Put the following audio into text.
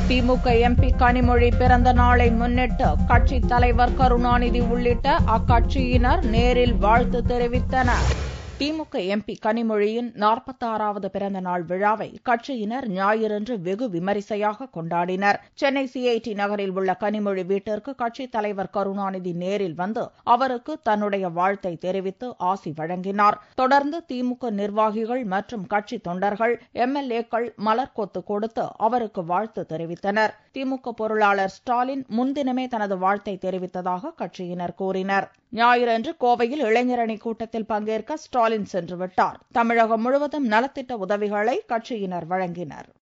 திமுக MP Kanimozhi பிறந்த நாளை முன்னிட்டு கட்சித் தலைவர் கருணாநிதி உள்ளிட்ட அக்கட்சியினர் நேரில் வாழ்த்து தெரிவித்தனர் திமுக எம்பி கனிமொழியின் நாற்பத்தாறாவது பிறந்த நாள் விழாவை கட்சியினர் ஞாயிறன்று வெகு விமரிசையாக கொண்டாடினர் சென்னை சிஐடி நகரில் உள்ள கனிமொழி வீட்டிற்கு கட்சித் தலைவர் கருணாநிதி நேரில் வந்து அவருக்கு தன்னுடைய வாழ்த்தை தெரிவித்து ஆசி வழங்கினார் தொடர்ந்து திமுக நிர்வாகிகள் மற்றும் கட்சி தொண்டர்கள் எம்எல்ஏக்கள் மலர்கொத்து கொடுத்து அவருக்கு வாழ்த்து தெரிவித்தனர் திமுக பொருளாளர் ஸ்டாலின் முன்தினமே தனது வாழ்த்தை தெரிவித்ததாக கட்சியினர் கூறினர் ஞாயிறன்று கோவையில் இளைஞரணி கூட்டத்தில் பங்கேற்க ஸ்டாலின் சென்றுவிட்டார் தமிழகம் முழுவதும் நலத்திட்ட உதவிகளை கட்சியினர் வழங்கினர்